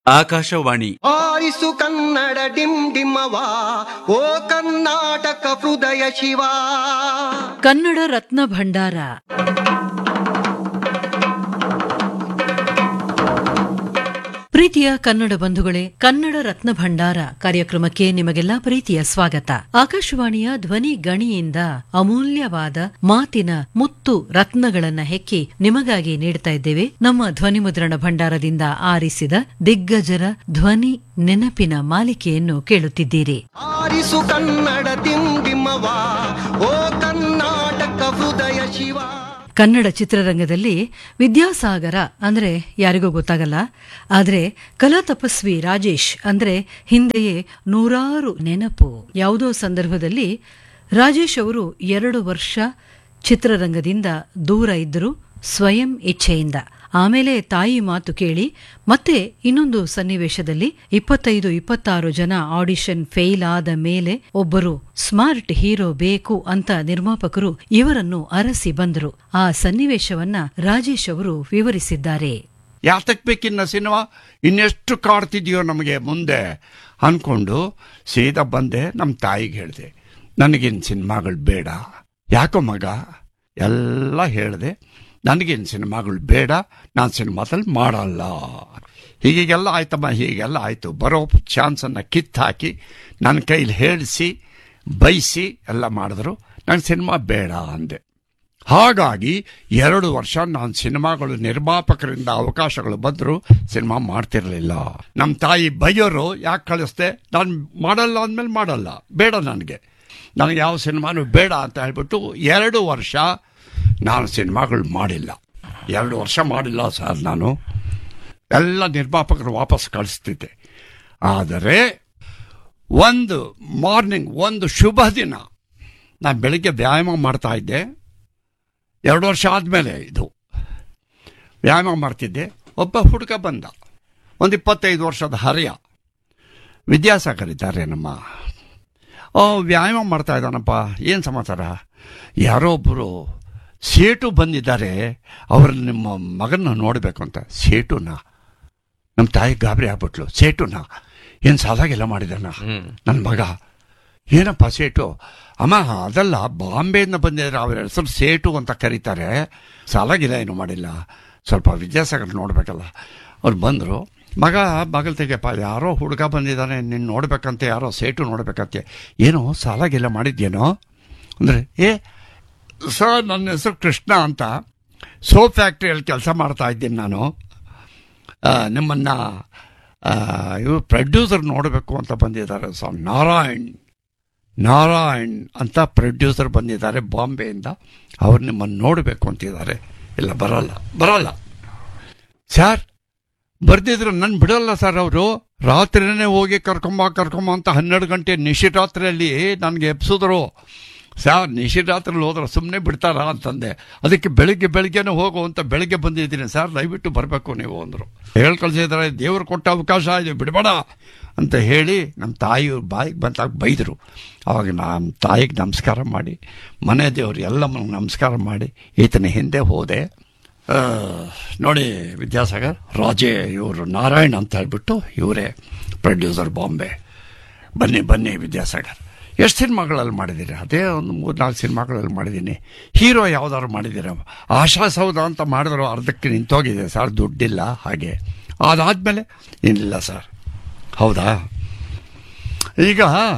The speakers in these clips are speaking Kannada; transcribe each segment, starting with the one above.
ಆಕಾಶವಾಣಿ ಆರಿಸು ಕನ್ನಡ ಡಿಮ್ ಡಿಮ್ಮವ ಓ ಕರ್ನಾಟಕ ಹೃದಯ ಶಿವ ಕನ್ನಡ ರತ್ನ ಭಂಡಾರ ಪ್ರೀತಿಯ ಕನ್ನಡ ಬಂಧುಗಳೇ ಕನ್ನಡ ರತ್ನ ಭಂಡಾರ ಕಾರ್ಯಕ್ರಮಕ್ಕೆ ನಿಮಗೆಲ್ಲಾ ಪ್ರೀತಿಯ ಸ್ವಾಗತ ಆಕಾಶವಾಣಿಯ ಧ್ವನಿ ಗಣಿಯಿಂದ ಅಮೂಲ್ಯವಾದ ಮಾತಿನ ಮುತ್ತು ರತ್ನಗಳನ್ನ ಹೆಕ್ಕಿ ನಿಮಗಾಗಿ ನೀಡ್ತಾ ಇದ್ದೇವೆ ನಮ್ಮ ಧ್ವನಿ ಮುದ್ರಣ ಭಂಡಾರದಿಂದ ಆರಿಸಿದ ದಿಗ್ಗಜರ ಧ್ವನಿ ನೆನಪಿನ ಮಾಲಿಕೆಯನ್ನು ಕೇಳುತ್ತಿದ್ದೀರಿ ಆರಿಸು ಕನ್ನಡ ಡಿಮ್ ಡಿಮ್ಮವ ಓ ಕರ್ನಾಟಕ ಹೃದಯ ಶಿವ ಕನ್ನಡ ಚಿತ್ರರಂಗದಲ್ಲಿ ವಿದ್ಯಾಸಾಗರ ಅಂದ್ರೆ ಯಾರಿಗೂ ಗೊತ್ತಾಗಲ್ಲ ಆದ್ರೆ ಕಲಾ ತಪಸ್ವಿ ರಾಜೇಶ್ ಅಂದ್ರೆ ಹಿಂದೆಯೇ ನೂರಾರು ನೆನಪು ಯಾವುದೋ ಸಂದರ್ಭದಲ್ಲಿ ರಾಜೇಶ್ ಅವರು ಎರಡು ವರ್ಷ ಚಿತ್ರರಂಗದಿಂದ ದೂರ ಇದ್ದರು ಸ್ವಯಂ ಇಚ್ಛೆಯಿಂದ ಆಮೇಲೆ ತಾಯಿ ಮಾತು ಕೇಳಿ ಮತ್ತೆ ಇನ್ನೊಂದು ಸನ್ನಿವೇಶದಲ್ಲಿ ಇಪ್ಪತ್ತೈದು ಇಪ್ಪತ್ತಾರು ಜನ ಆಡಿಷನ್ ಫೇಲ್ ಆದ ಮೇಲೆ ಒಬ್ಬರು ಸ್ಮಾರ್ಟ್ ಹೀರೋ ಬೇಕು ಅಂತ ನಿರ್ಮಾಪಕರು ಇವರನ್ನು ಅರಸಿ ಬಂದರು ಆ ಸನ್ನಿವೇಶವನ್ನ ರಾಜೇಶ್ ಅವರು ವಿವರಿಸಿದ್ದಾರೆ ಯಾತಕ್ ಬೇಕಿನ್ನ ಸಿನಿಮಾ ಇನ್ನೆಷ್ಟು ಕಾಡ್ತಿದ್ಯೋ ನಮಗೆ ಮುಂದೆ ಅನ್ಕೊಂಡು ಸೀದಾ ಬಂದೆ ನಮ್ಮ ತಾಯಿಗೆ ಹೇಳಿದೆ ನನಗಿನ್ ಸಿನಿಮಾಗಳು ಬೇಡ ಯಾಕೋ ಮಗ ಎಲ್ಲ ಹೇಳಿದೆ ನನಗಿನ್ ಸಿನಿಮಾಗಳು ಬೇಡ ನಾನು ಸಿನಿಮಾದಲ್ಲಿ ಮಾಡಲ್ಲ ಹೀಗೆಲ್ಲ ಆಯ್ತಮ್ಮ ಹೀಗೆಲ್ಲ ಆಯಿತು ಬರೋ ಚಾನ್ಸನ್ನು ಕಿತ್ತಾಕಿ ನನ್ನ ಕೈಲಿ ಹೇಳಿಸಿ ಬೈಸಿ ಎಲ್ಲ ಮಾಡಿದ್ರು ನನಗೆ ಸಿನಿಮಾ ಬೇಡ ಅಂದೆ ಹಾಗಾಗಿ ಎರಡು ವರ್ಷ ನಾನು ಸಿನಿಮಾಗಳು ನಿರ್ಮಾಪಕರಿಂದ ಅವಕಾಶಗಳು ಬಂದರೂ ಸಿನಿಮಾ ಮಾಡ್ತಿರ್ಲಿಲ್ಲ ನಮ್ಮ ತಾಯಿ ಬೈಯೋರು ಯಾಕೆ ಕಳಿಸ್ದೆ ನಾನು ಮಾಡಲ್ಲ ಅಂದಮೇಲೆ ಮಾಡಲ್ಲ ಬೇಡ ನನಗೆ ನನಗೆ ಯಾವ ಸಿನಿಮಾನು ಬೇಡ ಅಂತ ಹೇಳ್ಬಿಟ್ಟು ಎರಡು ವರ್ಷ ನಾನು ಸಿನಿಮಾಗಳು ಮಾಡಿಲ್ಲ ಎರಡು ವರ್ಷ ಮಾಡಿಲ್ಲ ಸರ್ ನಾನು ಎಲ್ಲ ನಿರ್ಮಾಪಕರು ವಾಪಸ್ ಕಳಿಸ್ತಿದ್ದೆ ಆದರೆ ಒಂದು ಮಾರ್ನಿಂಗ್ ಒಂದು ಶುಭ ದಿನ ನಾನು ಬೆಳಿಗ್ಗೆ ವ್ಯಾಯಾಮ ಮಾಡ್ತಾ ಇದ್ದೆ ಎರಡು ವರ್ಷ ಆದಮೇಲೆ ಇದು ವ್ಯಾಯಾಮ ಮಾಡ್ತಿದ್ದೆ ಒಬ್ಬ ಹುಡುಗ ಬಂದ ಒಂದು ಇಪ್ಪತ್ತೈದು ವರ್ಷದ ಹರಿಯ ವಿದ್ಯಾಸಾಗರ್ ಇದ್ದಾರೆ ನಮ್ಮ ಓ ವ್ಯಾಯಾಮ ಮಾಡ್ತಾ ಇದ್ದಾನಪ್ಪ ಏನು ಸಮಾಚಾರ ಯಾರೋ ಒಬ್ಬರು ಸೇಟು ಬಂದಿದ್ದಾರೆ ಅವರು ನಿಮ್ಮ ಮಗನ ನೋಡಬೇಕು ಅಂತ ಸೇಟುನ ನಮ್ಮ ತಾಯಿ ಗಾಬರಿ ಆಗ್ಬಿಟ್ಲು ಸೇಟುನ ಏನು ಸಾಲಾಗೆಲ್ಲ ಮಾಡಿದಾನ ನನ್ನ ಮಗ ಏನಪ್ಪ ಸೇಟು ಅಮ್ಮ ಅದಲ್ಲ ಬಾಂಬೆಯಿಂದ ಬಂದಿದ್ದಾರೆ ಅವ್ರ ಹೆಸರು ಸೇಟು ಅಂತ ಕರೀತಾರೆ ಸಾಲಾಗಿಲ್ಲ ಏನು ಮಾಡಿಲ್ಲ ಸ್ವಲ್ಪ ವಿದ್ಯಾಸಾಗರ್ ನೋಡಬೇಕಲ್ಲ ಅವ್ರು ಬಂದರು ಮಗ ಮಗಲ್ ತೆಗೆಯಪ್ಪ ಯಾರೋ ಹುಡುಗ ಬಂದಿದ್ದಾನೆ ನಿನ್ನ ನೋಡ್ಬೇಕಂತೆ ಯಾರೋ ಸೇಟು ನೋಡ್ಬೇಕಂತೆ ಏನೋ ಸಾಲಾಗಿಲ್ಲ ಮಾಡಿದ್ಯೇನೋ ಅಂದರೆ ಏ ಸರ್ ನನ್ನ ಹೆಸರು ಕೃಷ್ಣ ಅಂತ ಸೋಪ್ ಫ್ಯಾಕ್ಟ್ರಿಯಲ್ಲಿ ಕೆಲಸ ಮಾಡ್ತಾ ಇದ್ದೀನಿ ನಾನು ಆ, ನಿಮ್ಮನ್ನ ಆ, ಇವರು ಪ್ರೊಡ್ಯೂಸರ್ ನೋಡಬೇಕು ಅಂತ ಬಂದಿದ್ದಾರೆ ಸರ್ ನಾರಾಯಣ್ ನಾರಾಯಣ್ ಅಂತ ಪ್ರೊಡ್ಯೂಸರ್ ಬಂದಿದ್ದಾರೆ ಬಾಂಬೆಯಿಂದ ಅವ್ರು ನಿಮ್ಮನ್ನು ನೋಡಬೇಕು ಅಂತಿದ್ದಾರೆ ಇಲ್ಲ ಬರಲ್ಲ ಬರಲ್ಲ ಸರ್ ಬರ್ದಿದ್ರು ನನ್ನ ಬಿಡಲ್ಲ ಸರ್ ಅವರು ರಾತ್ರಿನೇ ಹೋಗಿ ಕರ್ಕೊಂಬ ಕರ್ಕೊಂಬ ಅಂತ ಹನ್ನೆರಡು ಗಂಟೆ ನಿಶಿರಾತ್ರಿಯಲ್ಲಿ ನನಗೆ ಎಬ್ಸಿದ್ರು ಸರ್ ನಿಶಿರಾತ್ರಿಲಿ ಹೋದ್ರೆ ಸುಮ್ಮನೆ ಬಿಡ್ತಾರಾ ಅಂತಂದೆ ಅದಕ್ಕೆ ಬೆಳಿಗ್ಗೆ ಬೆಳಿಗ್ಗೆನೇ ಹೋಗು ಅಂತ ಬೆಳಿಗ್ಗೆ ಬಂದಿದ್ದೀನಿ ಸರ್ ದಯವಿಟ್ಟು ಬರಬೇಕು ನೀವು ಅಂದರು ಹೇಳಿ ಕಳ್ಸಿದ್ರೆ ದೇವ್ರು ಕೊಟ್ಟ ಅವಕಾಶ ಇದೆ ಬಿಡಬೇಡ ಅಂತ ಹೇಳಿ ನಮ್ಮ ತಾಯಿಯವ್ರ ಬಾಯಿಗೆ ಬಂದಾಗ ಬೈದರು ಅವಾಗ ನಮ್ಮ ತಾಯಿಗೆ ನಮಸ್ಕಾರ ಮಾಡಿ ಮನೆ ದೇವ್ರು ಎಲ್ಲ ನಮಸ್ಕಾರ ಮಾಡಿ ಈತನ ಹಿಂದೆ ಹೋದೆ ಆ, ನೋಡಿ ವಿದ್ಯಾಸಾಗರ್ ರಾಜೇ ಇವರು ನಾರಾಯಣ್ ಅಂತ ಹೇಳ್ಬಿಟ್ಟು ಇವರೇ ಪ್ರೊಡ್ಯೂಸರ್ ಬಾಂಬೆ ಬನ್ನಿ ಬನ್ನಿ ವಿದ್ಯಾಸಾಗರ್ ಎಷ್ಟು ಸಿನಿಮಾಗಳಲ್ಲಿ ಮಾಡಿದ್ದೀರಿ ಅದೇ ಒಂದು ಮೂರು ನಾಲ್ಕು ಸಿನಿಮಾಗಳಲ್ಲಿ ಮಾಡಿದ್ದೀನಿ ಹೀರೋ ಯಾವ್ದಾದ್ರು ಮಾಡಿದ್ದೀರ ಆಶಾ ಸೌಧ ಅಂತ ಮಾಡಿದ್ರು ಅರ್ಧಕ್ಕೆ ನಿಂತೋಗಿದೆ ಸರ್ ದುಡ್ಡಿಲ್ಲ ಹಾಗೆ ಅದಾದಮೇಲೆ ಇಲ್ಲ ಸರ್ ಹೌದಾ ಈಗ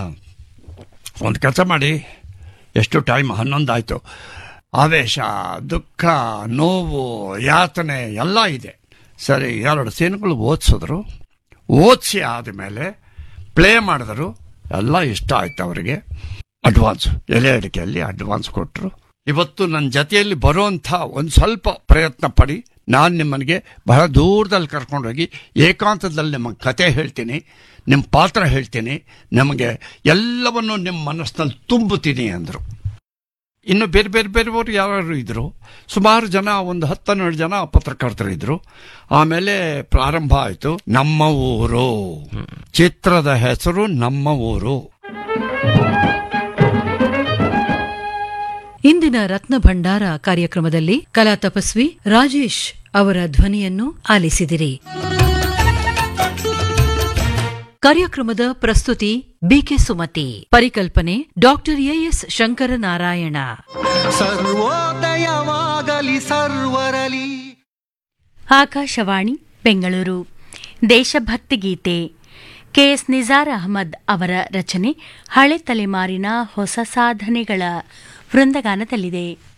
ಒಂದು ಕೆಲಸ ಮಾಡಿ ಎಷ್ಟು ಟೈಮ್ ಹನ್ನೊಂದು ಆಯಿತು ಆವೇಶ ದುಃಖ ನೋವು ಯಾತನೆ ಎಲ್ಲ ಇದೆ ಸರಿ ಎರಡು ಸೀನ್ಗಳು ಓದಿಸಿದ್ರು ಓದಿಸಿ ಆದಮೇಲೆ ಪ್ಲೇ ಮಾಡಿದ್ರು ಎಲ್ಲ ಇಷ್ಟ ಆಯ್ತು ಅವರಿಗೆ ಅಡ್ವಾನ್ಸ್ ಎಲೆ ಅಡಿಕೆಯಲ್ಲಿ ಅಡ್ವಾನ್ಸ್ ಕೊಟ್ಟರು ಇವತ್ತು ನನ್ನ ಜೊತೆಯಲ್ಲಿ ಬರುವಂಥ ಒಂದು ಸ್ವಲ್ಪ ಪ್ರಯತ್ನ ಪಡಿ ನಾನು ನಿಮ್ಮನಿಗೆ ಬಹಳ ದೂರದಲ್ಲಿ ಕರ್ಕೊಂಡೋಗಿ ಏಕಾಂತದಲ್ಲಿ ನಿಮಗೆ ಕತೆ ಹೇಳ್ತೀನಿ ನಿಮ್ಮ ಪಾತ್ರ ಹೇಳ್ತೀನಿ ನಿಮಗೆ ಎಲ್ಲವನ್ನು ನಿಮ್ಮ ಮನಸ್ಸಿನಲ್ಲಿ ತುಂಬುತ್ತೀನಿ ಅಂದರು ಇನ್ನು ಬೇರೆ ಬೇರೆ ಬೇರೆಯವರು ಯಾರು ಇದ್ರು ಸುಮಾರು ಜನ ಒಂದು ಹತ್ತನ್ನೆರಡು ಜನ ಪತ್ರಕರ್ತರು ಇದ್ರು ಆಮೇಲೆ ಪ್ರಾರಂಭ ಆಯಿತು ನಮ್ಮ ಊರು ಚಿತ್ರದ ಹೆಸರು ನಮ್ಮ ಊರು ಇಂದಿನ ರತ್ನ ಭಂಡಾರ ಕಾರ್ಯಕ್ರಮದಲ್ಲಿ ಕಲಾ ತಪಸ್ವಿ ರಾಜೇಶ್ ಅವರ ಧ್ವನಿಯನ್ನು ಆಲಿಸಿದಿರಿ ಕಾರ್ಯಕ್ರಮದ ಪ್ರಸ್ತುತಿ ಬಿಕೆ ಸುಮತಿ ಪರಿಕಲ್ಪನೆ ಡಾಕ್ಟರ್ ಎಎಸ್ ಶಂಕರನಾರಾಯಣ ಸರ್ವೋದಯವಾಗಲಿ ಸರ್ವರಲಿ ಆಕಾಶವಾಣಿ ಬೆಂಗಳೂರು ದೇಶಭಕ್ತಿ ಗೀತೆ ಕೆಎಸ್ ನಿಜಾರ್ ಅಹಮದ್ ಅವರ ರಚನೆ ಹಳೆ ತಲೆಮಾರಿನ ಹೊಸ ಸಾಧನೆಗಳ ವೃಂದಗಾನದಲ್ಲಿದೆ